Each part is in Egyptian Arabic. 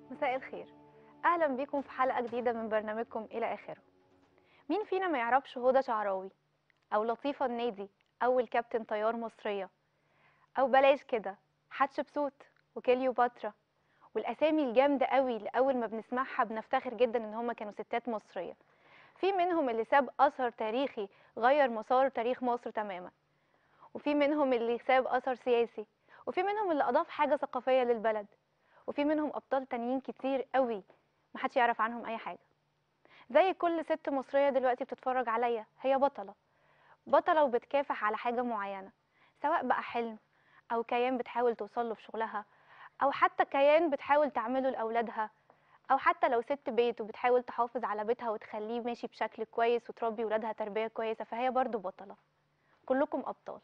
مساء الخير اهلا بيكم في حلقه جديده من برنامجكم الى اخره مين فينا ما يعرفش هدى شعراوي او لطيفه النادي اول كابتن طيار مصريه او بلاش كده حتشبسوت وكليوباترا والاسامي الجامده قوي اللي اول ما بنسمعها بنفتخر جدا ان هم كانوا ستات مصريه في منهم اللي ساب اثر تاريخي غير مسار تاريخ مصر تماما وفي منهم اللي ساب اثر سياسي وفي منهم اللي اضاف حاجه ثقافيه للبلد وفي منهم ابطال تانيين كتير قوي محدش يعرف عنهم اي حاجه زي كل ست مصريه دلوقتي بتتفرج عليا هي بطله بطله وبتكافح على حاجه معينه سواء بقى حلم او كيان بتحاول توصله في شغلها او حتى كيان بتحاول تعمله لاولادها او حتى لو ست بيت وبتحاول تحافظ على بيتها وتخليه ماشي بشكل كويس وتربي ولادها تربيه كويسه فهي برضو بطله كلكم ابطال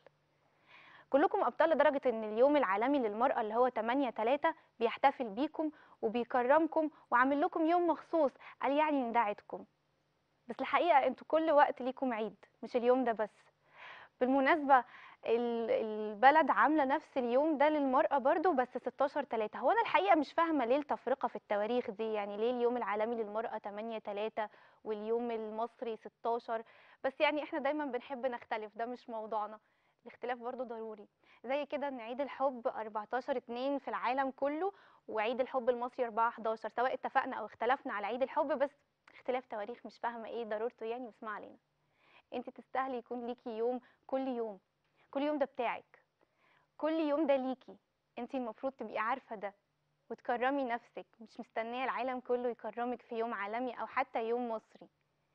كلكم ابطال لدرجه ان اليوم العالمي للمراه اللي هو 8 3 بيحتفل بيكم وبيكرمكم وعامل لكم يوم مخصوص قال يعني ان ده عيدكم بس الحقيقه انتوا كل وقت ليكم عيد مش اليوم ده بس بالمناسبه ال- البلد عامله نفس اليوم ده للمراه برضو بس 16 3 هو انا الحقيقه مش فاهمه ليه التفرقه في التواريخ دي يعني ليه اليوم العالمي للمراه 8 3 واليوم المصري 16 بس يعني احنا دايما بنحب نختلف ده مش موضوعنا الاختلاف برضو ضروري زي كده ان عيد الحب 14 2 في العالم كله وعيد الحب المصري 4 11 سواء اتفقنا او اختلفنا على عيد الحب بس اختلاف تواريخ مش فاهمه ايه ضرورته يعني بس ما علينا انت تستاهلي يكون ليكي يوم كل يوم كل يوم ده بتاعك كل يوم ده ليكي انت المفروض تبقي عارفه ده وتكرمي نفسك مش مستنيه العالم كله يكرمك في يوم عالمي او حتى يوم مصري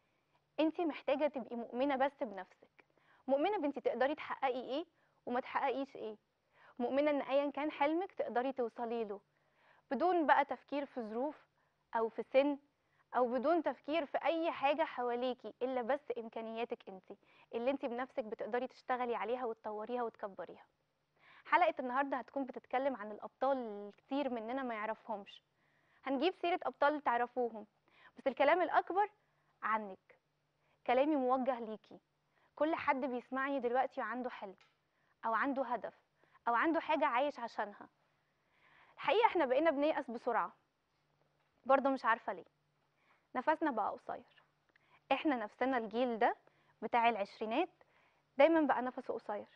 انت محتاجه تبقي مؤمنه بس بنفسك مؤمنه بنتي تقدري تحققي ايه وما تحققيش ايه مؤمنه ان ايا كان حلمك تقدري توصلي له بدون بقى تفكير في ظروف او في سن او بدون تفكير في اي حاجه حواليكي الا بس امكانياتك انت اللي انت بنفسك بتقدري تشتغلي عليها وتطوريها وتكبريها حلقه النهارده هتكون بتتكلم عن الابطال اللي كتير مننا ما يعرفهمش هنجيب سيره ابطال تعرفوهم بس الكلام الاكبر عنك كلامي موجه ليكي كل حد بيسمعني دلوقتي وعنده حلم او عنده هدف او عنده حاجه عايش عشانها الحقيقه احنا بقينا بنيأس بسرعه برضه مش عارفه ليه نفسنا بقى قصير احنا نفسنا الجيل ده بتاع العشرينات دايما بقى نفسه قصير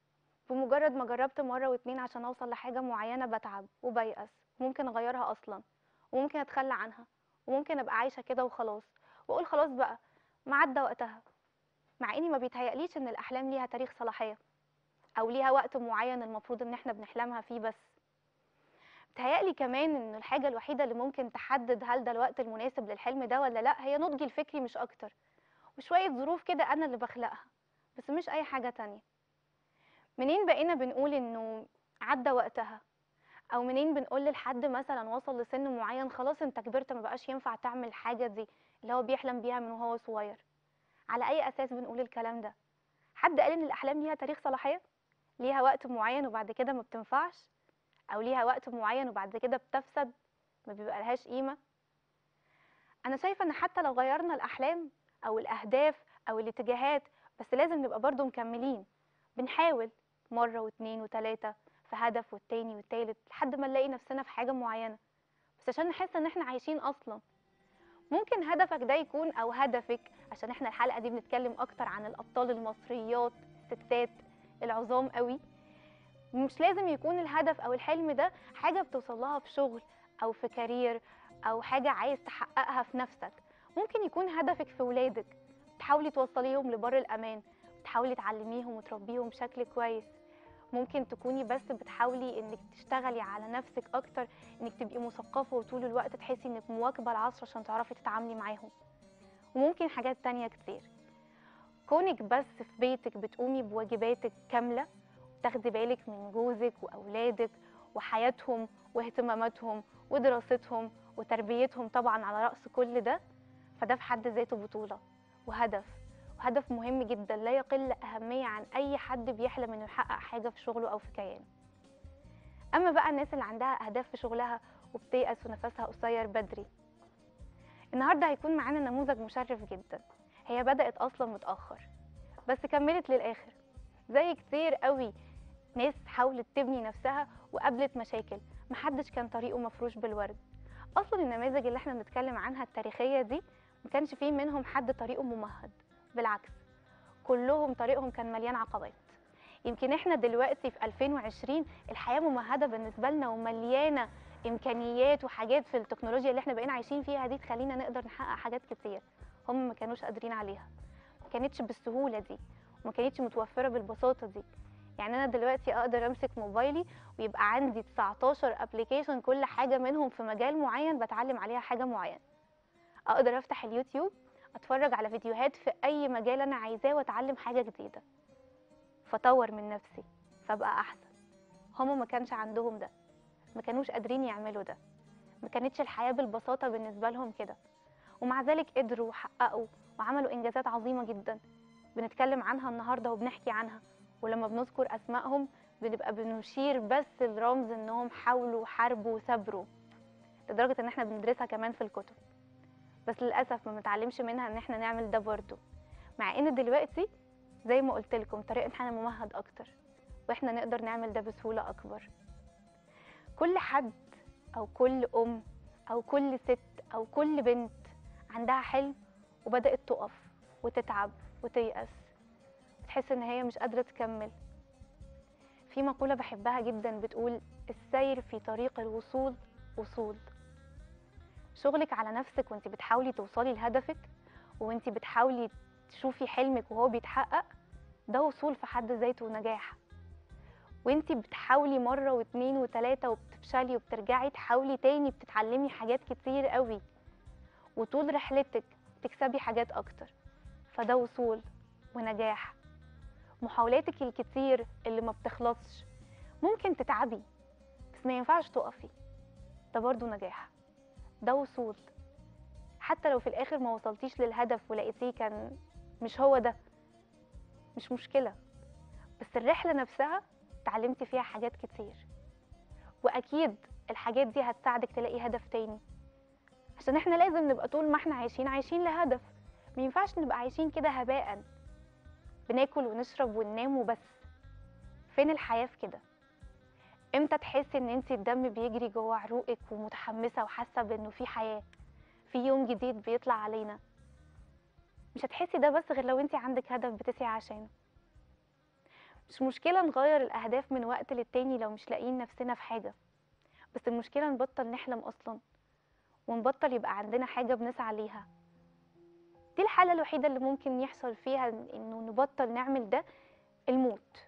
بمجرد ما جربت مره واتنين عشان اوصل لحاجه معينه بتعب وبيأس ممكن اغيرها اصلا وممكن اتخلى عنها وممكن ابقى عايشه كده وخلاص واقول خلاص بقى ما عدى وقتها مع اني ما بيتهيأليش ان الاحلام ليها تاريخ صلاحيه او ليها وقت معين المفروض ان احنا بنحلمها فيه بس بتهيألي كمان ان الحاجه الوحيده اللي ممكن تحدد هل ده الوقت المناسب للحلم ده ولا لا هي نضجي الفكري مش اكتر وشويه ظروف كده انا اللي بخلقها بس مش اي حاجه تانية منين بقينا بنقول انه عدى وقتها او منين بنقول لحد مثلا وصل لسن معين خلاص انت كبرت ما بقاش ينفع تعمل الحاجه دي اللي هو بيحلم بيها من وهو صغير على اي اساس بنقول الكلام ده حد قال ان الاحلام ليها تاريخ صلاحيه ليها وقت معين وبعد كده ما بتنفعش او ليها وقت معين وبعد كده بتفسد ما بيبقى لهاش قيمه انا شايفه ان حتى لو غيرنا الاحلام او الاهداف او الاتجاهات بس لازم نبقى برضو مكملين بنحاول مره واتنين وتلاته في هدف والتاني والتالت لحد ما نلاقي نفسنا في حاجه معينه بس عشان نحس ان احنا عايشين اصلا ممكن هدفك ده يكون او هدفك عشان احنا الحلقه دي بنتكلم اكتر عن الابطال المصريات الستات العظام قوي مش لازم يكون الهدف او الحلم ده حاجه بتوصل لها في شغل او في كارير او حاجه عايز تحققها في نفسك ممكن يكون هدفك في ولادك تحاولي توصليهم لبر الامان تحاولي تعلميهم وتربيهم بشكل كويس ممكن تكوني بس بتحاولي انك تشتغلي على نفسك اكتر انك تبقي مثقفه وطول الوقت تحسي انك مواكبه العصر عشان تعرفي تتعاملي معاهم وممكن حاجات تانية كتير كونك بس في بيتك بتقومي بواجباتك كامله تاخدي بالك من جوزك واولادك وحياتهم واهتماماتهم ودراستهم وتربيتهم طبعا على راس كل ده فده في حد ذاته بطوله وهدف وهدف مهم جدا لا يقل اهميه عن اي حد بيحلم انه يحقق حاجه في شغله او في كيانه اما بقى الناس اللي عندها اهداف في شغلها وبتيأس ونفسها قصير بدري النهارده هيكون معانا نموذج مشرف جدا هي بدأت اصلا متأخر بس كملت للآخر زي كتير قوي ناس حاولت تبني نفسها وقابلت مشاكل محدش كان طريقه مفروش بالورد اصلا النماذج اللي احنا بنتكلم عنها التاريخيه دي ما كانش فيه منهم حد طريقه ممهد بالعكس كلهم طريقهم كان مليان عقبات يمكن احنا دلوقتي في 2020 الحياه ممهده بالنسبه لنا ومليانه امكانيات وحاجات في التكنولوجيا اللي احنا بقينا عايشين فيها دي تخلينا نقدر نحقق حاجات كتير هم ما كانوش قادرين عليها ما كانتش بالسهوله دي وما كانتش متوفره بالبساطه دي يعني انا دلوقتي اقدر امسك موبايلي ويبقى عندي 19 ابلكيشن كل حاجه منهم في مجال معين بتعلم عليها حاجه معينه اقدر افتح اليوتيوب اتفرج على فيديوهات في اي مجال انا عايزاه واتعلم حاجه جديده فطور من نفسي فابقى احسن هما ما كانش عندهم ده ما كانوش قادرين يعملوا ده ما كانتش الحياه بالبساطه بالنسبه لهم كده ومع ذلك قدروا وحققوا وعملوا انجازات عظيمه جدا بنتكلم عنها النهارده وبنحكي عنها ولما بنذكر اسمائهم بنبقى بنشير بس لرمز انهم حاولوا وحاربوا وثابروا لدرجه ان احنا بندرسها كمان في الكتب بس للاسف ما بنتعلمش منها ان احنا نعمل ده برضه مع ان دلوقتي زي ما قلت لكم طريقنا احنا ممهد اكتر واحنا نقدر نعمل ده بسهوله اكبر كل حد او كل ام او كل ست او كل بنت عندها حلم وبدات تقف وتتعب وتيأس بتحس ان هي مش قادره تكمل في مقوله بحبها جدا بتقول السير في طريق الوصول وصول شغلك على نفسك وانت بتحاولي توصلي لهدفك وانت بتحاولي تشوفي حلمك وهو بيتحقق ده وصول في حد ذاته ونجاح وانت بتحاولي مرة واتنين وتلاتة وبتفشلي وبترجعي تحاولي تاني بتتعلمي حاجات كتير قوي وطول رحلتك تكسبي حاجات اكتر فده وصول ونجاح محاولاتك الكتير اللي ما بتخلصش ممكن تتعبي بس ما ينفعش تقفي ده برضو نجاح ده وصول حتى لو في الاخر ما وصلتيش للهدف ولقيتيه كان مش هو ده مش مشكلة بس الرحلة نفسها اتعلمتي فيها حاجات كتير واكيد الحاجات دي هتساعدك تلاقي هدف تاني عشان احنا لازم نبقى طول ما احنا عايشين عايشين لهدف ما ينفعش نبقى عايشين كده هباء بناكل ونشرب وننام وبس فين الحياة في كده امتى تحسي ان انت الدم بيجري جوه عروقك ومتحمسة وحاسة بانه في حياة في يوم جديد بيطلع علينا مش هتحسي ده بس غير لو انت عندك هدف بتسعي عشانه مش مشكلة نغير الأهداف من وقت للتاني لو مش لاقيين نفسنا في حاجة بس المشكلة نبطل نحلم أصلا ونبطل يبقى عندنا حاجة بنسعى ليها دي الحالة الوحيدة اللي ممكن يحصل فيها إنه نبطل نعمل ده الموت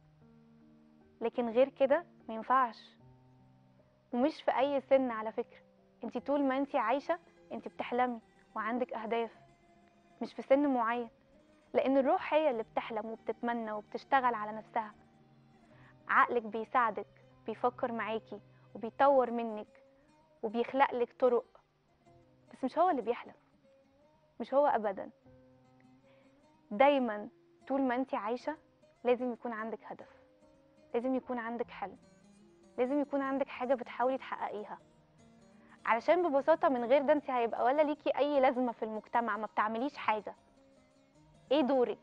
لكن غير كده ما ينفعش ومش في أي سن على فكرة انت طول ما انت عايشة انت بتحلمي وعندك أهداف مش في سن معين لأن الروح هي اللي بتحلم وبتتمنى وبتشتغل على نفسها عقلك بيساعدك بيفكر معاكي وبيطور منك وبيخلق لك طرق بس مش هو اللي بيحلم مش هو أبدا دايما طول ما انت عايشة لازم يكون عندك هدف لازم يكون عندك حلم لازم يكون عندك حاجة بتحاولي تحققيها علشان ببساطة من غير ده انت هيبقى ولا ليكي أي لازمة في المجتمع ما بتعمليش حاجة ايه دورك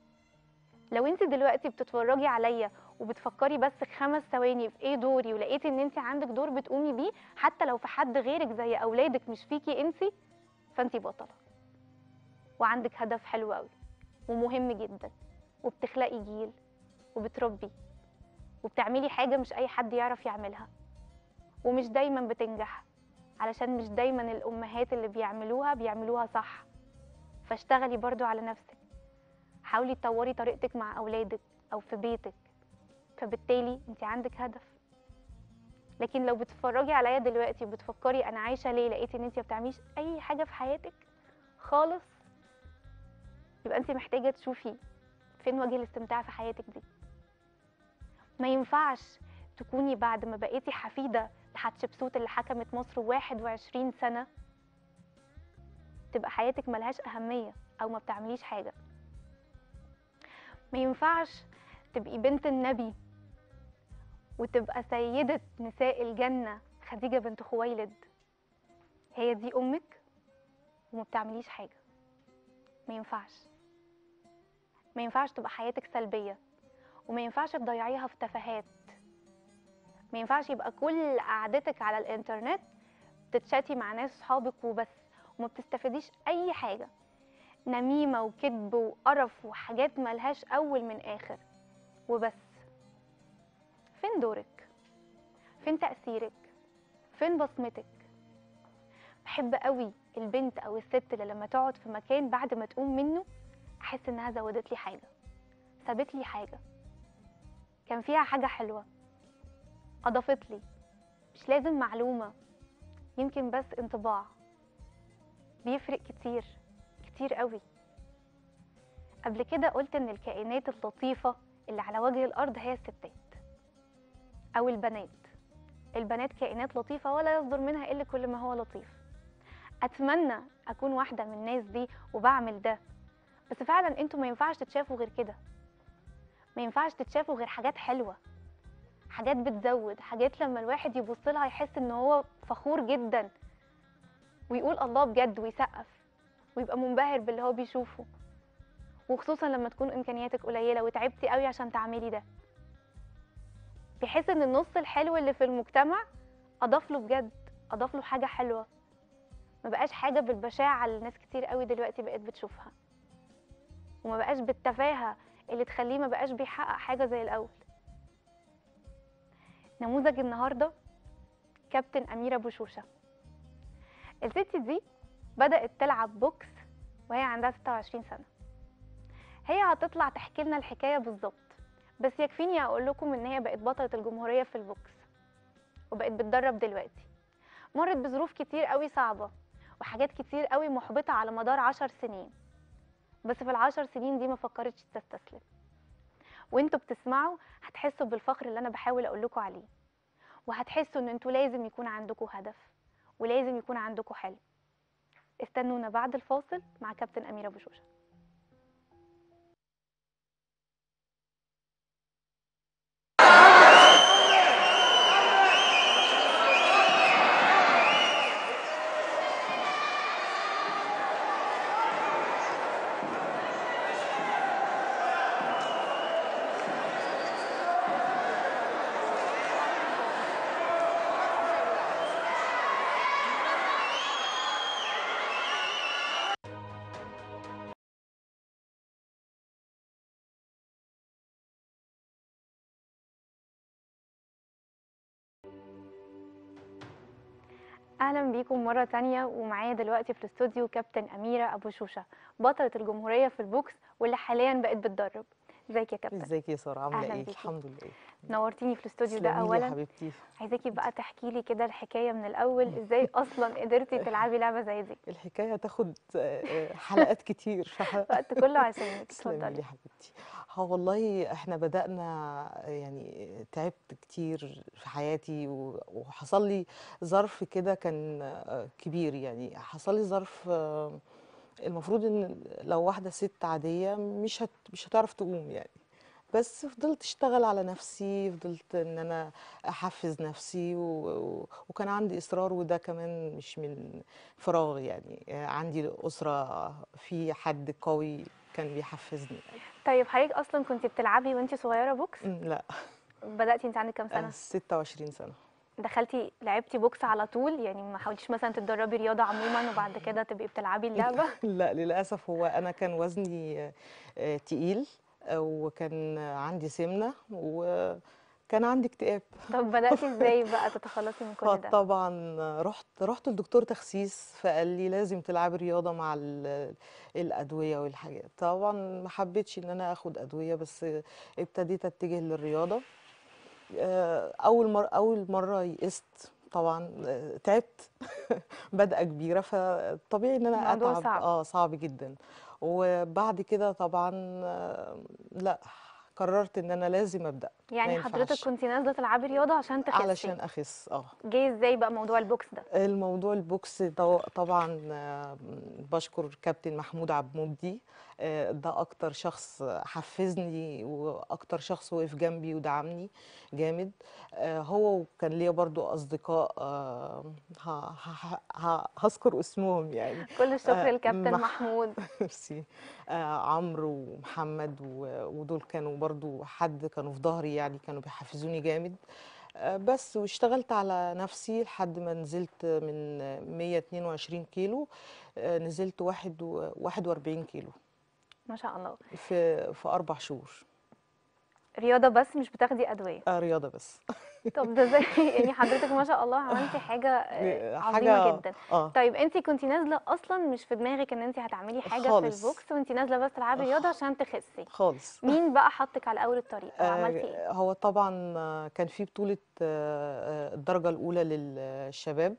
لو انت دلوقتي بتتفرجي عليا وبتفكري بس خمس ثواني في ايه دوري ولقيتي ان انت عندك دور بتقومي بيه حتى لو في حد غيرك زي اولادك مش فيكي انت فانت بطله وعندك هدف حلو قوي ومهم جدا وبتخلقي جيل وبتربي وبتعملي حاجه مش اي حد يعرف يعملها ومش دايما بتنجح علشان مش دايما الامهات اللي بيعملوها بيعملوها صح فاشتغلي برضو على نفسك حاولي تطوري طريقتك مع اولادك او في بيتك فبالتالي انت عندك هدف لكن لو بتتفرجي عليا دلوقتي وبتفكري انا عايشه ليه لقيتي ان انت ما بتعمليش اي حاجه في حياتك خالص يبقى انت محتاجه تشوفي فين وجه الاستمتاع في حياتك دي ما ينفعش تكوني بعد ما بقيتي حفيده لحتشبسوت اللي حكمت مصر 21 سنه تبقى حياتك ملهاش اهميه او ما بتعمليش حاجه ما ينفعش تبقي بنت النبي وتبقى سيدة نساء الجنة خديجة بنت خويلد هي دي أمك وما بتعمليش حاجة ما ينفعش ما ينفعش تبقى حياتك سلبية وما ينفعش تضيعيها في تفاهات ما ينفعش يبقى كل قعدتك على الانترنت تتشاتي مع ناس صحابك وبس وما بتستفاديش اي حاجه نميمه وكذب وقرف وحاجات ملهاش اول من اخر وبس فين دورك فين تاثيرك فين بصمتك بحب قوي البنت او الست اللي لما تقعد في مكان بعد ما تقوم منه احس انها زودت لي حاجه سابت لي حاجه كان فيها حاجه حلوه اضافت لي مش لازم معلومه يمكن بس انطباع بيفرق كتير كتير قوي قبل كده قلت ان الكائنات اللطيفه اللي على وجه الارض هي الستات او البنات البنات كائنات لطيفه ولا يصدر منها الا كل ما هو لطيف اتمنى اكون واحده من الناس دي وبعمل ده بس فعلا انتوا ما ينفعش تتشافوا غير كده ما ينفعش تتشافوا غير حاجات حلوه حاجات بتزود حاجات لما الواحد يبص لها يحس ان هو فخور جدا ويقول الله بجد ويسقف ويبقى منبهر باللي هو بيشوفه وخصوصا لما تكون امكانياتك قليله وتعبتي قوي عشان تعملي ده بيحس ان النص الحلو اللي في المجتمع اضاف له بجد اضاف له حاجه حلوه ما بقاش حاجه بالبشاعه اللي ناس كتير قوي دلوقتي بقت بتشوفها وما بقاش بالتفاهه اللي تخليه ما بقاش بيحقق حاجه زي الاول نموذج النهارده كابتن اميره بوشوشه الست دي بدات تلعب بوكس وهي عندها 26 سنه هي هتطلع تحكي لنا الحكايه بالظبط بس يكفيني اقول لكم ان هي بقت بطله الجمهوريه في البوكس وبقت بتدرب دلوقتي مرت بظروف كتير قوي صعبه وحاجات كتير قوي محبطه على مدار عشر سنين بس في العشر سنين دي ما فكرتش تستسلم وانتوا بتسمعوا هتحسوا بالفخر اللي انا بحاول اقول لكم عليه وهتحسوا ان انتوا لازم يكون عندكم هدف ولازم يكون عندكم حلم استنونا بعد الفاصل مع كابتن اميره بشوشه اهلا بيكم مره تانية ومعايا دلوقتي في الاستوديو كابتن اميره ابو شوشه بطله الجمهوريه في البوكس واللي حاليا بقت بتدرب ازيك يا كابتن ازيك يا ساره عامله أهلاً ايه بيكي. الحمد لله نورتيني في الاستوديو ده تسلمي لي يا اولا حبيبتي عايزاكي بقى تحكي لي كده الحكايه من الاول ازاي اصلا قدرتي تلعبي لعبه زي دي الحكايه تاخد آه، آه، حلقات كتير الوقت كله عشانك تسلمي لي اتفضلي يا حبيبتي ها والله احنا بدأنا يعني تعبت كتير في حياتي و- وحصل لي ظرف كده كان آه، كبير يعني حصل لي ظرف آه، المفروض ان لو واحدة ست عادية مش هت مش هتعرف تقوم يعني بس فضلت اشتغل على نفسي فضلت ان انا احفز نفسي و... و... وكان عندي اصرار وده كمان مش من فراغ يعني آه، عندي اسره في حد قوي كان بيحفزني طيب حضرتك اصلا كنت بتلعبي وانت صغيره بوكس أمم، لا بداتي انت عندك كام انا سنه 26 سنه دخلتي لعبتي بوكس على طول يعني ما حاولتيش مثلا تتدربي رياضه عموما وبعد كده تبقي بتلعبي اللعبه لا للاسف هو انا كان وزني آه، آه، تقيل آه، وكان عندي سمنه وكان عندي اكتئاب طب بداتي ازاي بقى تتخلصي من كل ده فطبعا رحت رحت لدكتور تخسيس فقال لي لازم تلعبي رياضه مع ال- الادويه والحاجات طبعا ما حبيتش ان انا اخد ادويه بس ابتديت اتجه للرياضه آه، اول مره اول مره يئست طبعا آه، تعبت بدأة كبيره فطبيعي ان انا الموضوع اتعب صعب. اه صعب جدا وبعد كده طبعا آه، لا قررت ان انا لازم ابدا ما يعني حضرتك ينفعش. كنت نازله تلعبي رياضه عشان تخسي علشان اخس اه جه ازاي بقى موضوع البوكس ده الموضوع البوكس ده طبعا آه، بشكر كابتن محمود عبد المبدي آه، ده اكتر شخص حفزني واكتر شخص وقف جنبي ودعمني جامد آه، هو وكان ليا برضو اصدقاء آه، ه- ه- ه- هذكر اسمهم يعني كل الشكر آه، للكابتن مح- محمود ميرسي آه عمرو ومحمد و- ودول كانوا برضو حد كانوا في ظهري يعني كانوا بيحفزوني جامد آه، بس واشتغلت على نفسي لحد ما نزلت من 122 كيلو آه، نزلت واحد و- 41 كيلو ما شاء الله في في اربع شهور رياضه بس مش بتاخدي ادويه آه رياضه بس طب ده زي يعني حضرتك ما شاء الله عملتي حاجه آه، عظيمه حاجه جدا اه طيب انت كنتي نازله اصلا مش في دماغك ان انت هتعملي حاجه في خالص. البوكس وانت نازله بس تلعبي رياضه عشان تخسي خالص مين بقى حطك على اول الطريق او عملتي ايه آه، هو طبعا آه، كان في بطولة آه، آه، الدرجة الأولى للشباب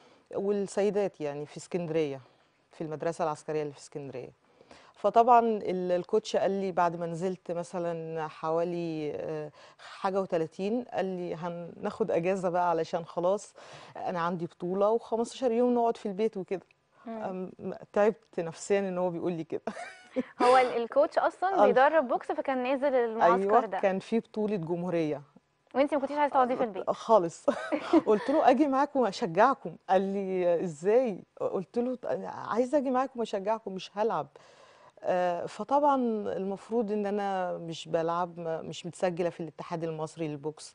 والسيدات يعني في اسكندرية في المدرسة العسكرية اللي في اسكندرية فطبعا ال- الكوتش قال لي بعد ما نزلت مثلا حوالي آه، حاجة وتلاتين قال لي هناخد أجازة بقى علشان خلاص أنا عندي بطولة و15 يوم نقعد في البيت وكده مم. أم- تعبت نفسيا ان هو بيقول لي كده هو ال- الكوتش اصلا آه. بيدرب بوكس فكان نازل المعسكر ايوه ده كان في بطولة جمهورية وانت ما كنتيش عايزه تقعدي في البيت خالص قلت له اجي معاكم اشجعكم قال لي ازاي قلت له أنا عايزه اجي معاكم اشجعكم مش هلعب آه، فطبعا المفروض ان انا مش بلعب ما- مش متسجله في الاتحاد المصري للبوكس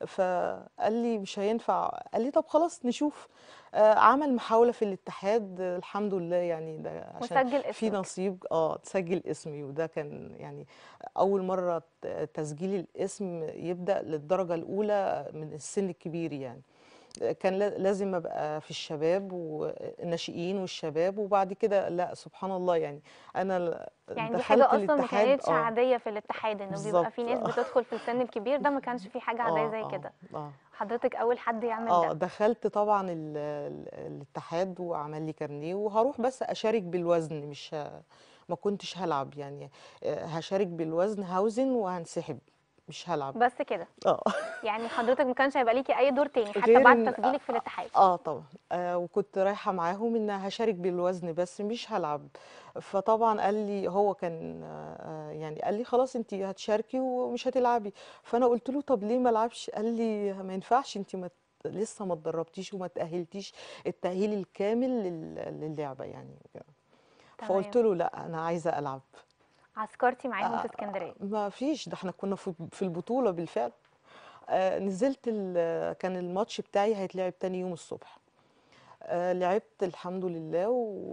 فقال لي مش هينفع قال لي طب خلاص نشوف آه، عمل محاوله في الاتحاد آه، الحمد لله يعني ده عشان وسجل في اسمك نصيب اه تسجل اسمي وده كان يعني اول مره ت- تسجيل الاسم يبدا للدرجه الاولى من السن الكبير يعني كان لا- لازم ابقى في الشباب والناشئين والشباب وبعد كده لا سبحان الله يعني انا ل- يعني دي دخلت حاجه اصلا ما الاتحاد كانتش اه عاديه في الاتحاد انه بيبقى في ناس بالظبط بتدخل في السن الكبير ده ما كانش في حاجه عاديه اه زي اه كده اه حضرتك اول حد يعمل اه ده دخلت طبعا ال- ال- الاتحاد وعمل لي كارنيه وهروح بس اشارك بالوزن مش ه... ما كنتش هلعب يعني آه، هشارك بالوزن هوزن وهنسحب مش هلعب بس كده اه يعني حضرتك ما كانش هيبقى ليكي اي دور تاني حتى غير بعد ان تسجيلك في الاتحاد اه طبعا آه وكنت رايحه معاهم ان هشارك بالوزن بس مش هلعب فطبعا قال لي هو كان آه يعني قال لي خلاص انت هتشاركي ومش هتلعبي فانا قلت له طب ليه ما العبش قال لي ما ينفعش انت ما ت- لسه ما اتدربتيش وما تأهلتيش التأهيل الكامل لل- للعبة يعني فقلت تمام له لا انا عايزة العب عسكرتي معاهم في آه اسكندريه ما فيش ده احنا كنا في في البطولة بالفعل آه نزلت ال- كان الماتش بتاعي هيتلعب تاني يوم الصبح آه، لعبت الحمد لله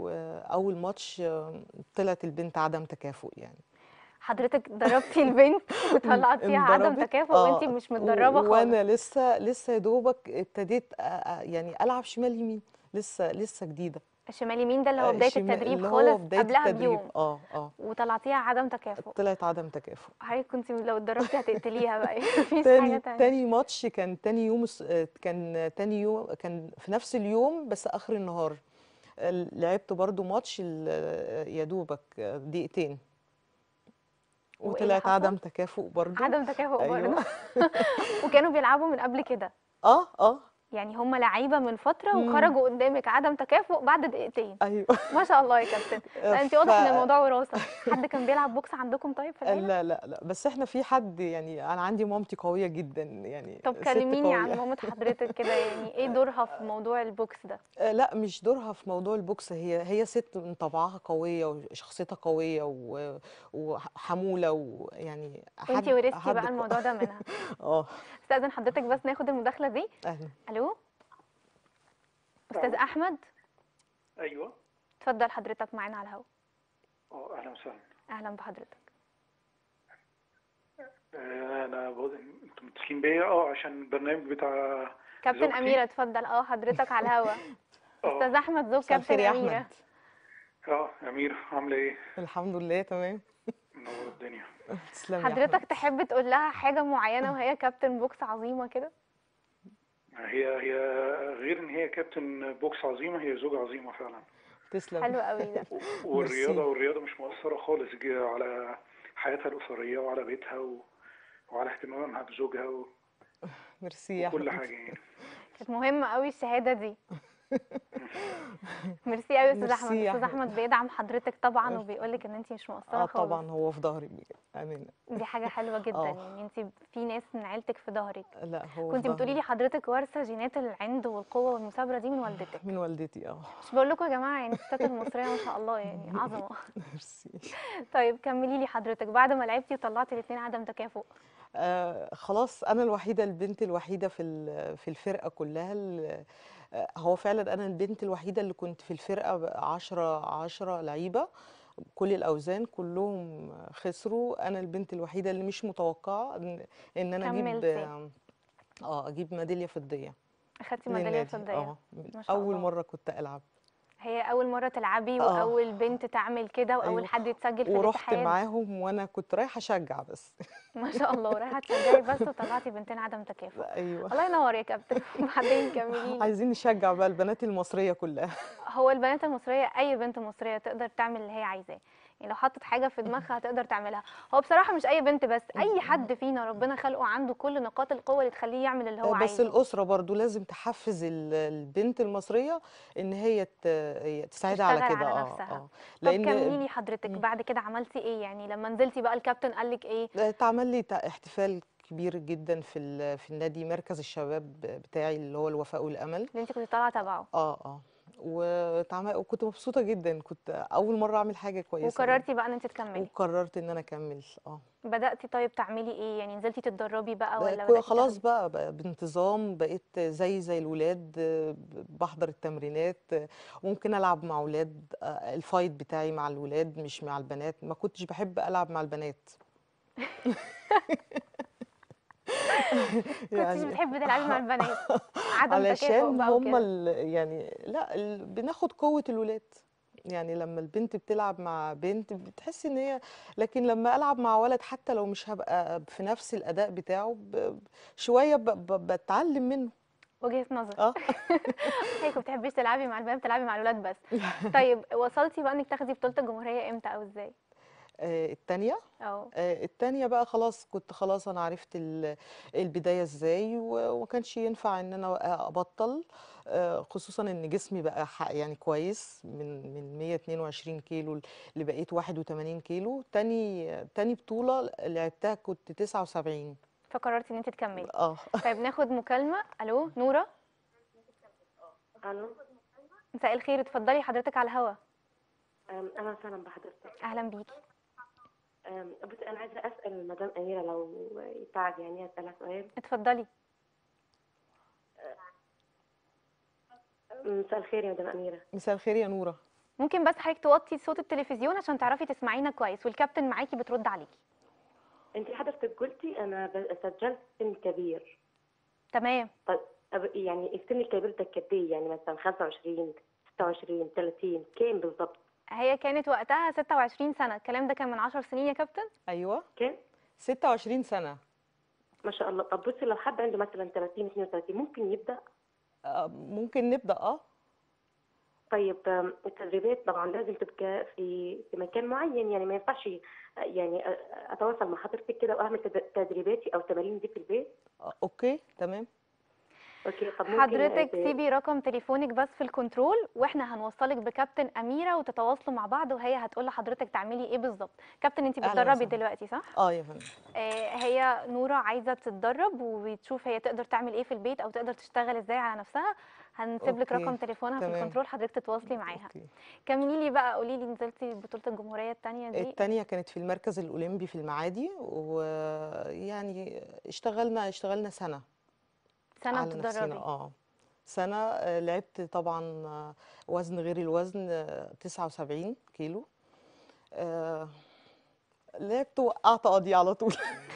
وأول ماتش آه، طلعت البنت عدم تكافؤ يعني حضرتك ضربتي البنت وطلعتيها عدم انضربت تكافؤ وانت اه مش و- متدربه خالص وانا لسه لسه يا دوبك ابتديت أ- أ- يعني العب شمال يمين لسه لسه جديده شمال يمين ده اللي هو آه، بدايه شمال التدريب اللي هو خالص بدايه قبلها التدريب بيوم اه اه وطلعتيها عدم تكافؤ طلعت عدم تكافؤ حضرتك كنت لو اتدربتي هتقتليها بقى مفيش حاجه تاني تانية تاني ماتش كان تاني يوم الس- آه، كان تاني يوم كان في نفس اليوم بس اخر النهار آه، لعبت برضو ماتش ال- آه، يا دوبك آه، دقيقتين وايه اللي وطلعت حصل عدم تكافؤ برضو عدم تكافؤ برضه ايوه وكانوا بيلعبوا من قبل كده اه اه يعني هم لعيبه من فتره مم. وخرجوا قدامك عدم تكافؤ بعد دقيقتين ايوه ما شاء الله يا كابتن لا انت ف واضح ان الموضوع وراثه حد كان بيلعب بوكس عندكم طيب في العيله لا لا لا بس احنا في حد يعني انا عندي مامتي قويه جدا يعني طب ست كلميني عن قويه مامة حضرتك كده يعني ايه دورها في موضوع البوكس ده آه، لا مش دورها في موضوع البوكس هي هي ست من طبعها قويه وشخصيتها قويه و- وحموله ويعني وانت حد ورثتي حد بقى ق- الموضوع ده منها اه استاذن حضرتك بس ناخد المداخله دي اهلا الو استاذ ألو احمد أيوه اتفضل حضرتك معانا على الهوا أه أهلا وسهلا اهلا بحضرتك آه، أنا بقول أنتم متصلين بيا أه عشان البرنامج بتاع كابتن زوجتي اميره اتفضل اه حضرتك على الهوا استاذ أه احمد زوج مساء كابتن الخير يا اميره احمد أه أميرة عاملة إيه؟ الحمم لله تمام منور الدنيا تسلم يا حضرتك احمد تحب تقول لها حاجه معينه وهي كابتن بوكس عظيمه كده هي هي غير إن هي كابتن بوكس عظيمة هي زوجة عظيمة فعلا تسلم حلو قوي ده و- والرياضة ميرسي والرياضة مش مؤثرة خالص ج- على حياتها الأسرية وعلى بيتها و... وعلى اهتمامها بزوجها و... ميرسي يا وكل احمد حاجة يعني كانت مهمه قوي الشهاده دي ميرسي قوي يا استاذ احمد ميرسي يا استاذ احمد احمد بيدعم حضرتك طبعا وبيقول لك ان انت مش مقصره اه خالص طبعا هو في ظهري بجد امين دي حاجه حلوه جدا اه يعني انت في ناس من عيلتك في ظهرك لا هو في كنت بتقولي ظهري لي حضرتك وارثه جينات العند والقوه والمثابره دي من والدتك من والدتي اه مش بقول لكم يا جماعه يعني الستات المصريه ما شاء الله يعني عظمه ميرسي طيب كملي لي حضرتك بعد ما لعبتي وطلعتي الاثنين عدم تكافؤ آه خلاص انا الوحيده البنت الوحيده في ال- في الفرقه كلها ال- آه، هو فعلا انا البنت الوحيده اللي كنت في الفرقه عشرة عشرة لعيبه كل الاوزان كلهم خسروا انا البنت الوحيده اللي مش متوقعه ان إن انا اجيب كملتي. اه اجيب ميداليه فضيه اخدتي ميداليه للنادي فضيه اه من ما شاء اول الله. مره كنت العب هي اول مره تلعبي آه. واول بنت تعمل كده واول أيوة. حد يتسجل في ورحت الاتحاد معاهم وانا كنت رايحه اشجع بس ما شاء الله رايحه تشجعي بس وطلعتي بنتين عدم تكافؤ ايوه الله ينور يا كابتن بعدين كملي لي. عايزين نشجع بقى البنات المصريه كلها هو البنات المصريه اي بنت مصريه تقدر تعمل اللي هي عايزاه يعني لو حطت حاجه في دماغها هتقدر تعملها هو بصراحه مش اي بنت بس اي حد فينا ربنا خلقه عنده كل نقاط القوه اللي تخليه يعمل اللي هو بس عايزه الأسرة برضو لازم تحفز ال- البنت المصرية إن هي ت- تساعدها على تشتغل كده على اه نفسها. اه طب لأن كملي لي حضرتك مم. بعد كده عملتي ايه يعني لما نزلتي بقى الكابتن قال لك ايه اتعمل لي تع- احتفال كبير جدا في ال- في النادي مركز الشباب بتاعي اللي هو الوفاء والأمل اللي انت كنت طالعه تبعه اه اه واتعمل وكنت مبسوطة جدا كنت أول مرة أعمل حاجة كويسة وقررتي بقى ان انت تكملي وقررت إن أنا أكمل اه بدأتي طيب تعملي ايه يعني نزلتي تتدربي بقى بقى ولا كو- بدأتي خلاص تاخدي بقى, بقى بانتظام بقيت زي زي الولاد آه، ب- بحضر التمرينات آه، ممكن ألعب مع ولاد آه، الفايت بتاعي مع الولاد مش مع البنات ما كنتش بحب ألعب مع البنات كنتش بتحبي تلعبي مع البنات عدم تكافؤ علشان بقى هم وكده ال- يعني لا ال- بناخد قوة الولاد يعني لما البنت بتلعب مع بنت بتحس ان هي لكن لما العب مع ولد حتى لو مش هبقى في نفس الاداء بتاعه ب- شوية ب- ب- بتعلم منه وجهة نظر اه هيك ما بتحبيش تلعبي مع البنات بتلعبي مع الولاد بس طيب وصلتي بقى انك تاخدي بطولة الجمهورية امتى او ازاي آه، التانية اه آه، التانية بقى خلاص كنت خلاص أنا عرفت ال- البداية إزاي و- وما كانش ينفع إن أنا أبطل آه، خصوصا إن جسمي بقى ح- يعني كويس من من 122 كيلو ل- لبقيت 81 كيلو تاني تاني بطولة لعبتها كنت 79 فقررتي ان انت تكملي اه طيب ناخد مكالمة الو نورة الو مساء الخير اتفضلي حضرتك على الهوا أم، اهلا وسهلا بحضرتك اهلا بيكي أم، بصي انا عايزه اسال مدام اميره لو يساعد يعني اسالها سؤال اتفضلي مساء الخير يا مدام اميره مساء الخير يا نورة ممكن بس حضرتك توطي صوت التلفزيون عشان تعرفي تسمعينا كويس والكابتن معاكي بترد عليكي انت حضرتك قلتي انا ب- سجلت سن كبير تمام طيب أب- يعني السن الكبير ده قد ايه يعني مثلا 25 26 30 كام بالظبط هي كانت وقتها 26 سنة الكلام ده كان من 10 سنين يا كابتن أيوة كام 26 سنة ما شاء الله طب بصي لو حد عنده مثلا 30 32 ممكن يبدا آه، ممكن نبدأ اه طيب أم، التدريبات طبعا لازم تبقى في في مكان معين يعني ما ينفعش يعني أ- اتواصل مع حضرتك كده واعمل تد- تدريباتي او تمارين دي في البيت آه، اوكي تمام اوكي طب ممكن حضرتك أ- سيبي رقم تليفونك بس في الكنترول واحنا هنوصلك بكابتن اميره وتتواصلوا مع بعض وهي هتقول لحضرتك تعملي ايه بالظبط كابتن انت أهلاً بتدربي وسهلاً. دلوقتي صح اه يا فندم آه هي نوره عايزه تتدرب وتشوف هي تقدر تعمل ايه في البيت او تقدر تشتغل ازاي على نفسها هنسيب لك أوكي، رقم تليفونها في تمام. الكنترول حضرتك تتواصلي معاها اوكي كملي لي بقى قولي لي نزلتي بطوله الجمهوريه الثانيه دي التانية كانت في المركز الأولمبي في المعادي ويعني اشتغلنا اشتغلنا سنة سنه على نفسنا بتتدربي اه سنة آه، لعبت طبعا آه، وزن غير الوزن آه، 79 كيلو آه، لعبت وقعت قاضي على طول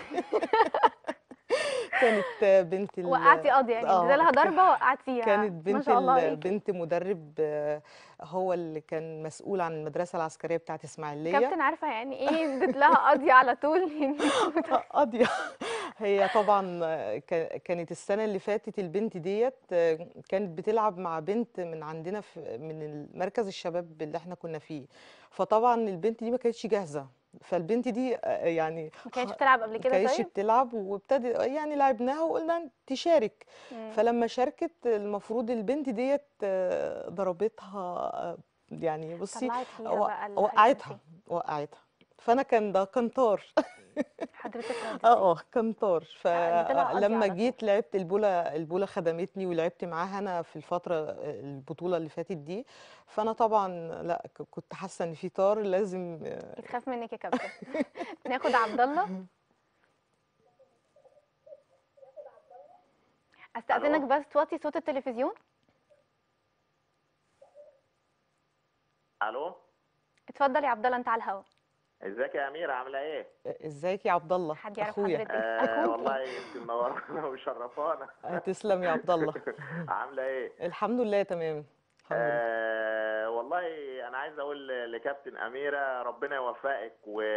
كانت آه، بنت ال- وقعتي قاضيه يعني آه، نزلها ضربه وقعتيها كانت ما بنت شاء الله ال- عليكي بنت مدرب آه، هو اللي كان مسؤول عن المدرسة العسكرية بتاعت إسماعيلية كابتن عارفه يعني ايه اديت لها قاضيه على طول يعني قاضية هي طبعا كا- كانت السنة اللي فاتت البنت ديت آه، كانت بتلعب مع بنت من عندنا في من مركز الشباب اللي احنا كنا فيه فطبعا البنت دي ما كانتش جاهزة فالبنت دي آه، يعني ما كانتش خ- بتلعب قبل ما كده كانتش طيب بتلعب وابتدي يعني لعبناها وقلنا تشارك مم. فلما شاركت المفروض البنت ديت آه، ضربتها آه، يعني بصي طلعت فيها وق- بقى اللي وقعتها فيه. وقعتها فانا كان ده كان طار حضرتك رديتي اه اه كان طار لا، اديت لها قاضية فلما على طول. جيت لعبت البوله البوله خدمتني ولعبت معاها انا في الفتره البطوله اللي فاتت دي فانا طبعا لا ك- كنت حاسه ان في طار لازم يتخاف منك يا كابتن ناخد عبد الله استاذنك ألو؟ بس توطي صوت التلفزيون الو اتفضل يا عبد الله انت على الهوا ازيك يا اميره عامله ايه ازيك يا عبد الله حد يعرف اخويا حضرتك آه اخوك والله انت منورانا وشرفانا آه، تسلم يا عبد الله عامله ايه الحمد لله تمام الحمد لله آه والله انا عايز اقول لكابتن اميره ربنا يوفقك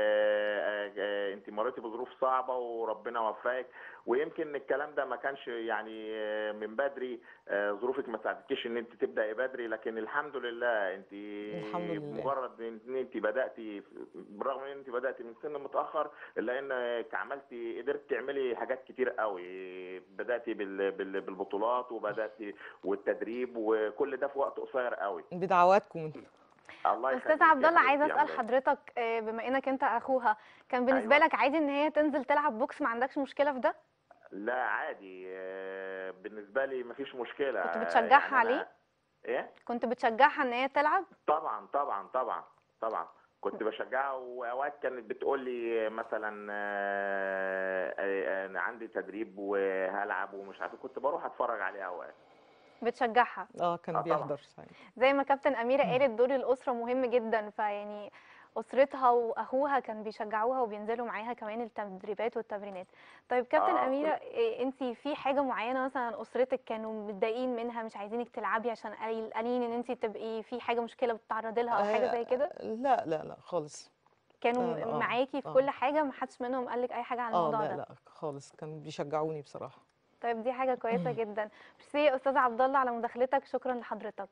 وانت مريتي بظروف صعبه وربنا وفقك ويمكن الكلام ده ما كانش يعني آه، من بدري آه، ظروفك ما ساعدتكيش ان انت تبداي بدري لكن الحمد لله انت الحمد لله. مجرد ان انت بداتي برغم ان انت بداتي من سن متاخر الا انك عملتي قدرت تعملي حاجات كتير قوي بداتي بال- بال- بالبطولات وبداتي والتدريب وكل ده في وقت قصير قوي بدعواتكم الله استاذ يخليك عبد يا الله عايزه حبيبتي، اسال عاملة إيه؟ حضرتك آه، بما انك انت اخوها كان بالنسبه أيوة. لك عادي ان هي تنزل تلعب بوكس ما عندكش مشكله في ده لا عادي آه، بالنسبه لي مفيش مشكله كنت آه، بتشجعها يعني أنا- عليه؟ ايه كنت بتشجعها ان هي تلعب طبعا طبعا طبعا طبعا كنت بشجعها واوقات كانت بتقول لي مثلا آه، آه، انا عندي تدريب وهلعب ومش عارف كنت بروح اتفرج عليها اوقات بتشجعها اه كان آه، طبعاً. بيحضر ساعتها زي ما كابتن أميرة قالت دور الأسرة مهم جدا فيعني أسرتها وأخوها كان بيشجعوها وبينزلوا معاها كمان التدريبات والتمرينات طيب كابتن آه، أميرة إيه انت في حاجة معينة مثلا أسرتك كانوا متضايقين منها مش عايزينك تلعبي عشان قليل- قالين إن انت تبقي في حاجة مشكلة بتتعرضي لها أو حاجة زي كده لا لا لا خالص كانوا لا، لا، آه، معاكي في آه. كل حاجة ما حدش منهم قالك أي حاجة عن اه الموضوع لا ده لا خالص كانوا بيشجعوني بصراحة طيب دي حاجة كويسة جدا ميرسي يا أستاذ عبد الله على مداخلتك شكرا لحضرتك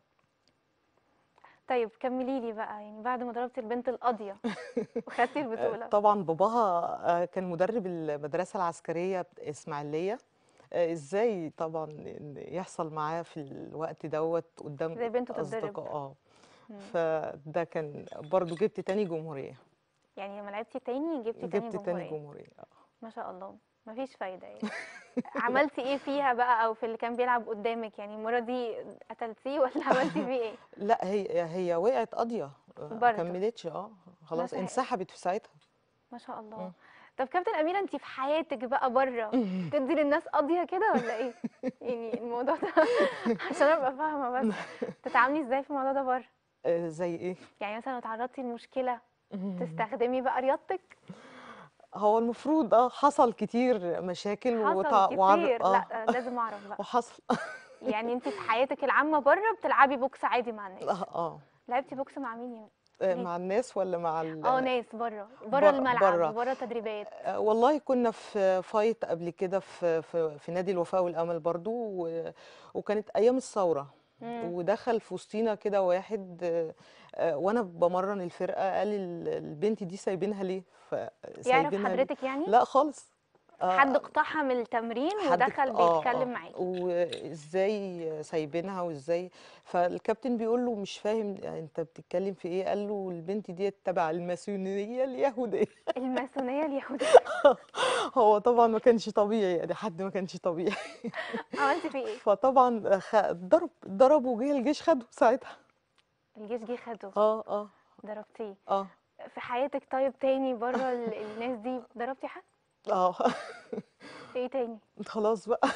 طيب كملي لي بقى يعني بعد ما ضربتي البنت القاضية وخدتي آه، البطولة طبعا باباها آه، كان مدرب المدرسة العسكرية بت- إسماعيلية آه، ازاي طبعا إن يحصل معاه في الوقت دوت قدام زي بنته تتضرب. أصدقاء اه مم. فده كان برضو جبت تاني جمهورية يعني لما لعبتي تاني جبتي تاني جبت تاني جمهورية جمهورية آه. ما شاء الله مفيش فايدة يعني عملتي ايه فيها بقى او في اللي كان بيلعب قدامك يعني المرة دي قتلتيه ولا عملتي فيه ايه لا هي هي وقعت قاضية آه، برضو. كملتش اه خلاص مثلا- انسحبت في ساعتها ما شاء الله مم. طب كابتن أميرة انت في حياتك بقى بره تدي للناس قاضية كده ولا ايه يعني الموضوع ده عشان ابقى فاهمة بس تتعاملي ازاي في الموضوع ده بره آه، زي ايه يعني مثلا لو تعرضتي لمشكلة تستخدمي بقى رياضتك هو المفروض اه حصل كتير مشاكل حصل وتع- وعر- كتير اه لا لازم اعرف بقى وحصل يعني انت في حياتك العامة بره بتلعبي بوكس عادي مع الناس اه اه لعبتي بوكس مع مين يا آه، ليه؟ مع الناس ولا مع ال اه ناس بره بره بر- الملعب بره. وبره تدريبات آه، والله كنا في فايت قبل كده في في, في نادي الوفاء والامل برضو و- وكانت ايام الثوره مم. ودخل في وسطينا كده واحد آه، آه، وانا بمرن الفرقه قال ال- البنت دي سايبينها ليه يعرف فسايبينها ليه؟ حضرتك يعني لا خالص آه، حد اقتحم التمرين حد ودخل آه، بيتكلم آه. معاكي وازاي سايبينها وازاي فالكابتن بيقول له مش فاهم انت بتتكلم في ايه قال له البنت دي تبع الماسونيه اليهوديه الماسونيه اليهوديه هو طبعا ما كانش طبيعي يعني حد ما كانش طبيعي عملتي فيه ايه فطبعا خ- ضرب ضرب وجه الجيش خده ساعتها الجيش جه خده اه اه ضربتيه اه في حياتك طيب تاني بره ال- الناس دي ضربتي حد اه في ايه تاني خلاص بقى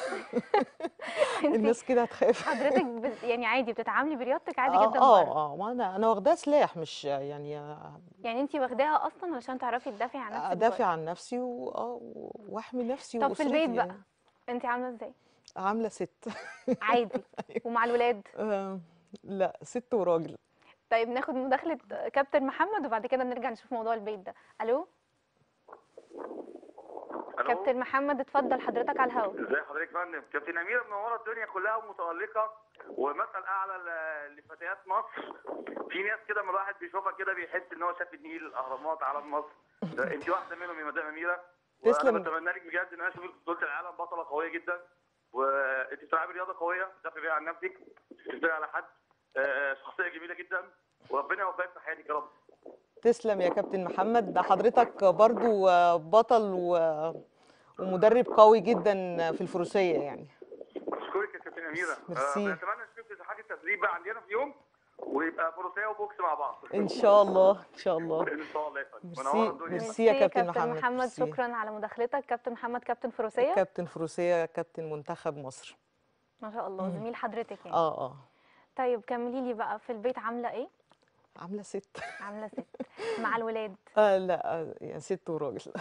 انت الناس كده هتخاف حضرتك بت... يعني عادي بتتعاملي برياضتك عادي اه جدا اه بره اه ما انا انا واخداها سلاح مش يعني يعني انت واخداها اصلا علشان تعرفي تدافعي عن نفسك ادافع بره. عن نفسي و- اه واحمي نفسي طب في البيت واسرتي بقى يعني. انت عامله ازاي عامله ست عادي ومع الولاد آه، لا ست وراجل طيب ناخد مداخله كابتن محمد وبعد كده نرجع نشوف موضوع البيت ده الو الو كابتن محمد اتفضل حضرتك على الهوا ازي حضرتك يا فندم كابتن اميره منوره الدنيا كلها ومتالقه ومثل اعلى ل- لفتيات مصر في ناس كده لما الواحد بيشوفها كده بيحس ان هو شاف النيل الاهرامات علم مصر ده انت واحده منهم يا مدام اميره تسلم. وانا بتمنى لك بجد ان انا اشوفك في بطوله العالم بطله قويه جدا وانت بتلعبي رياضه قويه بتدافعي بيها عن نفسك مش بتدافعي على حد آه، شخصيه جميله جدا وربنا يوفقك في حياتك يا رب تسلم يا كابتن محمد ده حضرتك برضو آه، بطل و- ومدرب قوي جدا في الفروسيه يعني اشكرك يا كابتن اميره ميرسي. آه، بنتمنى نشوفك في ساحات التدريب بقى عندنا في يوم ويبقى فروسيه وبوكس مع بعض ان شاء الله ان شاء الله ان شاء الله يا فندم ميرسي منوره الدنيا ميرسي يا كابتن محمد محمد ميرسي. شكرا على مداخلتك كابتن محمد كابتن فروسيه كابتن فروسيه كابتن منتخب مصر ما شاء الله مم. زميل حضرتك يعني اه اه طيب كملي لي بقى في البيت عامله ايه عامله ست عامله ست مع الولاد آه لا آه يعني ست وراجل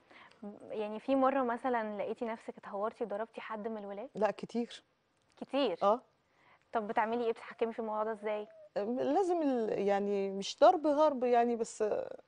يعني في مره مثلا لقيتي نفسك اتهورتي وضربتي حد من الولاد لا كتير كتير اه طب بتعملي ايه بتتحكمي في الموضوع ده ازاي لازم ال... يعني مش ضرب غرب يعني بس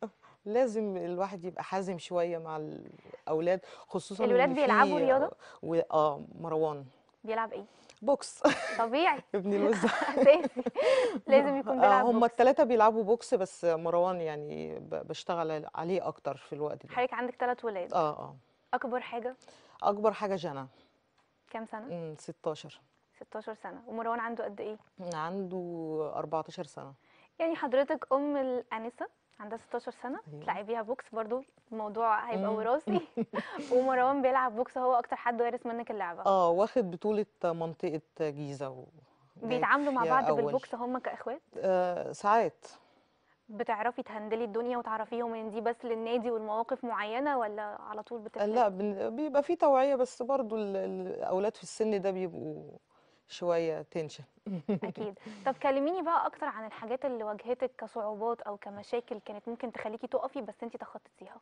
لازم الواحد يبقى حازم شوية مع الأولاد خصوصا الولاد إن بيلعبوا في رياضة؟ و... اه مروان بيلعب ايه بوكس طبيعي ابن الوزع اساسي لازم يكون بيلعب هم بوكس الثلاثة بيلعبوا بوكس بس مروان يعني ب... بشتغل عليه أكتر في الوقت ده حضرتك عندك ثلاث ولاد اه اه اكبر حاجه أكبر حاجة جنى كام سنه مم، 16 16 سنه ومروان عنده قد ايه عنده 14 سنة يعني حضرتك ام الانسه عندها 16 سنه أيوة. تلعبيها بوكس برضو الموضوع هيبقى مم. وراثي ومروان بيلعب بوكس هو اكتر حد وارث منك اللعبه اه واخد بطولة منطقة جيزة و... جايب بيتعاملوا مع فيها بعض أول. بالبوكس هم كاخوات آه ساعات بتعرفي تهندلي الدنيا وتعرفيهم ان دي بس للنادي والمواقف معينه ولا على طول بتفرق لا بن- بيبقى في توعية بس برضو ال- الأولاد في السن ده بيبقوا شوية تنشن اكيد طب كلميني بقى اكتر عن الحاجات اللي واجهتك كصعوبات او كمشاكل كانت ممكن تخليكي تقفي بس انتي تخطيتيها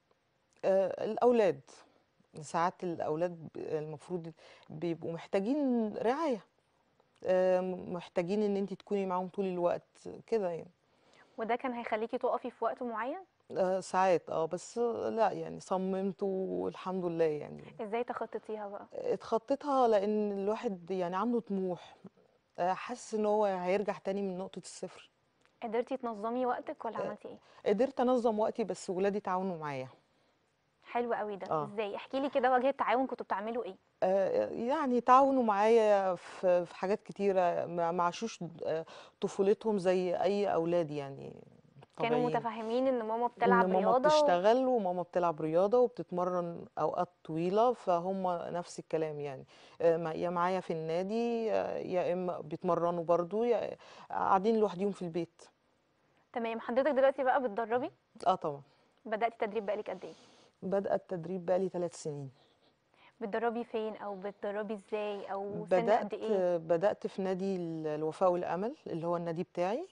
آه، الأولاد ساعات الأولاد ب- المفروض بيبقوا محتاجين رعاية آه، محتاجين إن أنت تكوني معاهم طول الوقت كده يعني وده كان هيخليكي تقفي في وقت معين آه، ساعات اه بس لا يعني صممت والحمد لله يعني ازاي تخطيتيها بقى اتخطيتها لأن الواحد يعني عنده طموح آه، حاسس إن هو هيرجع تاني من نقطة الصفر قدرتي تنظمي وقتك ولا آه. عملتي ايه قدرت انظم وقتي بس ولادي تعاونوا معايا حلو قوي ده آه. ازاي احكي لي كده وجه التعاون كنتوا بتعملوا ايه آه، يعني تعاونوا معايا في في حاجات كتيرة ما ما عاشوش آه، طفولتهم زي أي أولاد يعني كانوا طبيعيين متفاهمين ان ماما إن بتلعب ماما رياضه و... بتشتغل وماما بتلعب رياضة وبتتمرن أوقات طويلة فهم نفس الكلام يعني آه، ما- يا معايا في النادي آه، يا إما بيتمرنوا برضو يا قاعدين لوحديهم في البيت تمام حضرتك دلوقتي بقى بتدربي اه طبعا بدأتي تدريب بقالك قد ايه بدأ التدريب بقالي ثلاث سنين بتدربي فين او بتدربي ازاي او سن بدأت قد ايه بدأت في نادي ال- الوفاء والأمل اللي هو النادي بتاعي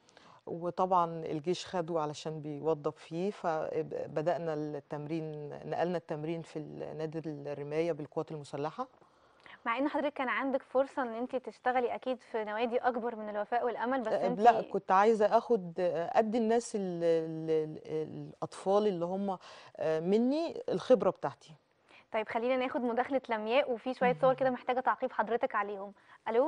وطبعا الجيش خده علشان بيوظف فيه فبدأنا التمرين نقلنا التمرين في نادي الرماية بالقوات المسلحة مع ان حضرتك كان عندك فرصه ان انت تشتغلي اكيد في نوادي اكبر من الوفاء والامل بس أه، انت لا كنت عايزة اخد ادي الناس ال ال ال الاطفال اللي هم أه، مني الخبرة بتاعتي طيب خلينا ناخد مداخله لمياء وفي شويه صور كده محتاجه تعقيب حضرتك عليهم الو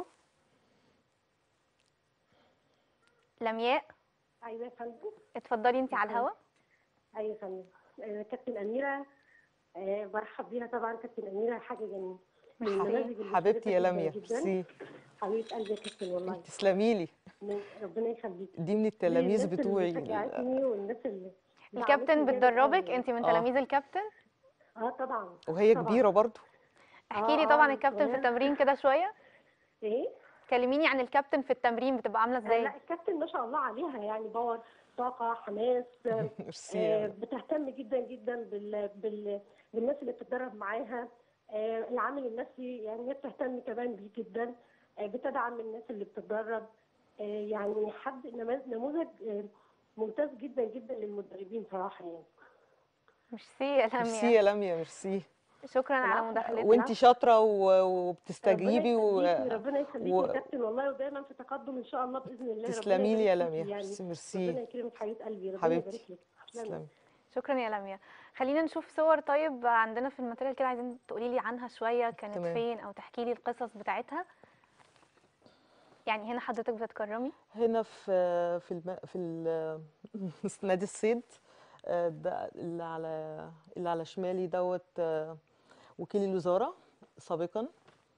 لمياء ايوه يا فندم اتفضلي انت على الهوا ايوه يا فندم آه، كابتن اميره آه، برحب بيها طبعا كابتن اميره حاجه جميله من ميرسي. النماذج المشرفة حبيبتي يا جداً لميا جداً. ميرسي حبيبه قلبي يا كابتن والله تسلمي لي من- ربنا يخليك دي من التلاميذ الناس بتوعي اللي شجعتني والناس اللي الكابتن دعمتني جامد بتدربك قوي. انت من آه. تلاميذ الكابتن اه طبعا وهي طبعاً. كبيرة برضو احكي لي آه، طبعا آه، الكابتن في وهي- التمرين كده شويه ايه كلميني عن الكابتن في التمرين بتبقى عامله آه، ازاي لا الكابتن ما شاء الله عليها يعني باور طاقه حماس آه، ميرسي آه، يا بتهتم جدا جدا بال... بال... بالناس اللي بتتدرب معاها آه، العامل النفسي يعني هي بتهتم كمان بيه جدا آه، بتدعم الناس اللي بتتدرب آه، يعني حد نماذج نموذج آه، ممتاز جدا جدا للمدربين صراحه يعني ميرسي يا ميرسي لميا يا لميا ميرسي شكرا على العفو. مداخلتك وانتي شاطرة و- ربنا وبتستجيبي و... يخليكي ربنا يخليكي و- يا كابتن والله ودايما في تقدم ان شاء الله باذن الله ربنا تسلمي لي يا يبارك لميا فيكي يعني ميرسي ربنا ميرسي يكرمك حبيبه قلبي ربنا حبيبتي. يبارك لك تسلمي. تسلمي شكرا يا لميا خلينا نشوف صور طيب عندنا في الماتيريال كده عايزين تقولي لي عنها شويه كانت تمام. فين او تحكي لي القصص بتاعتها يعني هنا حضرتك بتتكرمي هنا في في الم... في ال... نادي الصيد آه، ده اللي على اللي على شمالي دوت آه، وكيل الوزارة سابقا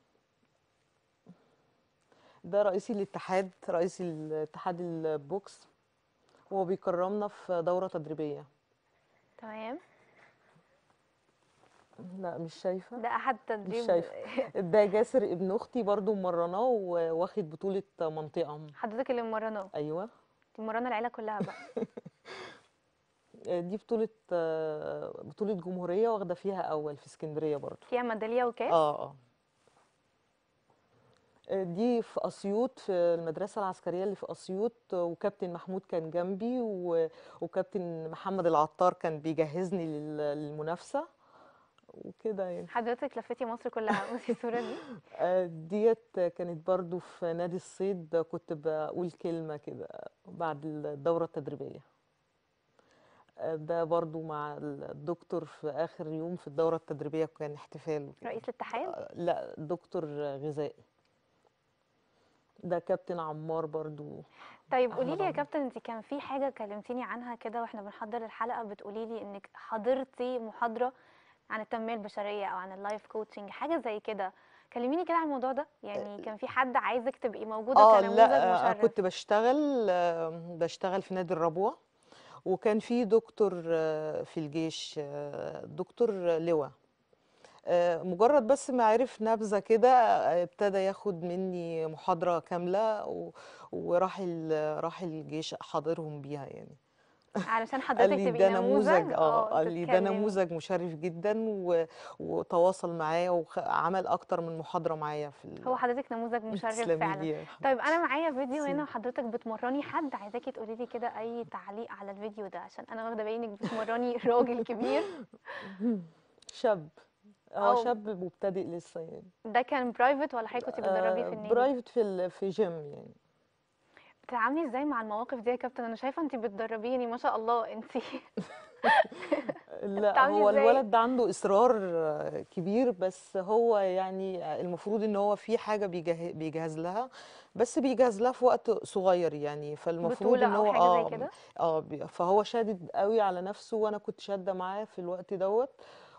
ده رئيس الاتحاد رئيس الاتحاد البوكس هو بيكرمنا في دورة تدريبية تمام لا مش شايفة ده احد تدريب شايفة. ده جاسر ابن اختي برضو مرناه وواخد بطولة منطقة حضرتك اللي مرناه ايوه دي مرنه العيله كلها بقى دي بطولة آه، بطولة جمهورية واخدة فيها أول في اسكندرية برضو فيها ميداليه وكاس اه اه دي في أسيوط في المدرسة العسكرية اللي في أسيوط وكابتن محمود كان جنبي و- وكابتن محمد العطار كان بيجهزني لل- للمنافسة وكده يعني حضرتك لفيتي مصر كلها بصي الصورة دي آه، ديت كانت برضو في نادي الصيد كنت بقول كلمة كده بعد الدورة التدريبية آه، ده برضو مع الدكتور في آخر يوم في الدورة التدريبية كان احتفال وكده. رئيس الاتحاد آه، لا دكتور غذائي ده كابتن عمار برضو طيب أحمد قولي لي يا عمار. كابتن انت كان في حاجة كلمتيني عنها كده واحنا بنحضر الحلقة بتقولي لي انك حضرتي محاضرة عن التنمية البشرية او عن اللايف كوتشنج حاجة زي كده كلميني كده عن الموضوع ده يعني كان في حد عايزك تبقي موجودة اه كنموذج لا آه، مشرف كنت بشتغل آه، بشتغل في نادي الربوة وكان في دكتور آه، في الجيش آه، دكتور لواء آه، مجرد بس ما عرف نبذة كده آه، ابتدى ياخد مني محاضرة كاملة و- وراح ال- راح الجيش حاضرهم بيها يعني علشان قال حضرتك لي تبقي ده نموذج نموذج اه قال لي ده تتكلمي نموذج مشرف جدا و- وتواصل معايا وعمل اكتر من محاضرة معايا في ال- هو حضرتك نموذج مشرف تسلمي فعلا لي يا حبيبتي. طيب انا معايا فيديو هنا ميرسي. وحضرتك بتمرني حد عايزاكي تقولي لي كده اي تعليق على الفيديو ده عشان انا واخده بالي انك بتمرني راجل كبير شاب هو أو- شاب مبتدئ لسه يعني ده كان برايفت ولا حضرتك كنت بتدربيه في آه، النادي برايفت في ال- في جيم يعني بتتعاملي ازاي مع المواقف دي يا كابتن انا شايفه انت بتدربيني ما شاء الله انت لا بتتعاملي هو ازاي؟ الولد ده عنده اصرار آه، كبير بس هو يعني المفروض ان هو في حاجه بيجه- بيجهز لها بس بيجهز لها في وقت صغير يعني فالمفروض بطولة ان أو هو حاجة زي اه كده؟ اه بي- فهو شادد قوي على نفسه وانا كنت شاده معاه في الوقت دوت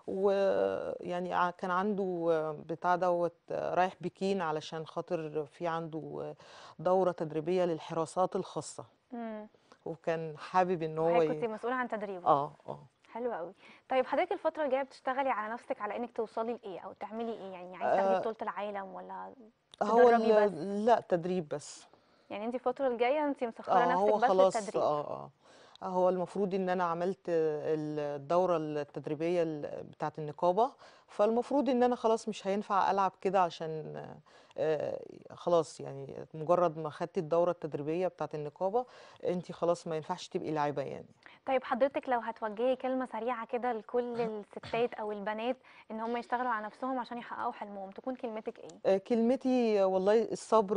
ويعني ع- كان عنده آه، بتاع دوت آه، رايح بكين علشان خاطر في عنده آه، دوره تدريبيه للحراسات الخاصه امم وكان حابب ان هو وحضرتك ي... كنت مسؤوله عن تدريبه اه اه حلو قوي طيب حضرتك الفتره الجايه بتشتغلي على نفسك على انك توصلي لايه او تعملي ايه يعني عايزه تاخدي آه، بطوله العالم ولا هو تدربي ال- بس لا تدريب بس يعني انت الفتره الجايه انت مسخره اه نفسك هو بس خلاص للتدريب اه اه هو المفروض ان انا عملت الدورة التدريبية ال- بتاعة النقابة فالمفروض ان انا خلاص مش هينفع العب كده عشان آه خلاص يعني مجرد ما خدت الدورة التدريبية بتاعة النقابة انت خلاص ما ينفعش تبقي لاعبة يعني طيب حضرتك لو هتوجهي كلمه سريعه كده لكل الستات او البنات ان هم يشتغلوا على نفسهم عشان يحققوا حلمهم تكون كلمتك ايه آه، كلمتي والله الصبر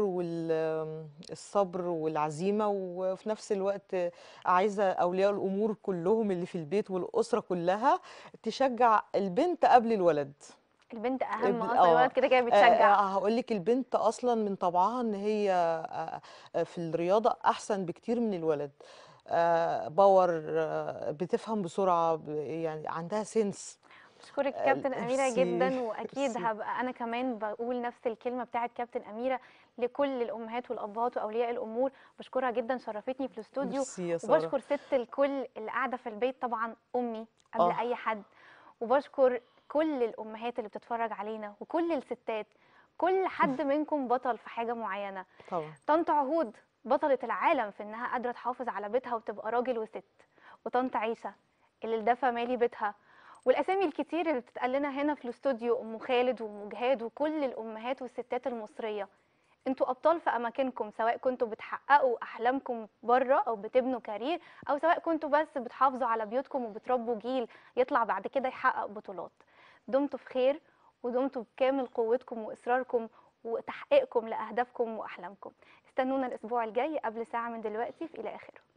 والصبر والعزيمة وفي نفس الوقت عايزة أولياء الأمور كلهم اللي في البيت والأسرة كلها تشجع البنت قبل الولد البنت اهم ال- اصلا اه الولد كده كده بتشجع هقول لك البنت اصلا من طبعها ان هي آه، آه، في الرياضه احسن بكتير من الولد آه، باور آه، بتفهم بسرعه ب- يعني عندها سنس بشكرك آه، كابتن أميرة ميرسي جدا وأكيد ميرسي هبقى أنا كمان بقول نفس الكلمة بتاعت كابتن أميرة لكل الأمهات والأبهات وأولياء الأمور بشكرها جدا شرفتني في الاستوديو ميرسي يا ساره وبشكر ست الكل اللي قاعدة في البيت طبعا أمي قبل اه أي حد وبشكر كل الأمهات اللي بتتفرج علينا وكل الستات كل حد منكم بطل في حاجة معينة طبعا طنط عهود بطلة العالم في إنها قادرة تحافظ على بيتها وتبقى راجل وست وطنط عيشة اللي الدفى مالي بيتها والأسامي الكتير اللي بتتقال لنا هنا في الاستوديو أم خالد وأم جهاد وكل الأمهات والستات المصرية انتوا أبطال في أماكنكم سواء كنتوا بتحققوا أحلامكم بره أو بتبنوا كارير أو سواء كنتوا بس بتحافظوا على بيوتكم وبتربوا جيل يطلع بعد كده يحقق بطولات دمتوا في خير ودمتوا بكامل قوتكم وإصراركم وتحقيقكم لأهدافكم وأحلامكم استنونا الأسبوع الجاي قبل ساعة من دلوقتي في إلى آخره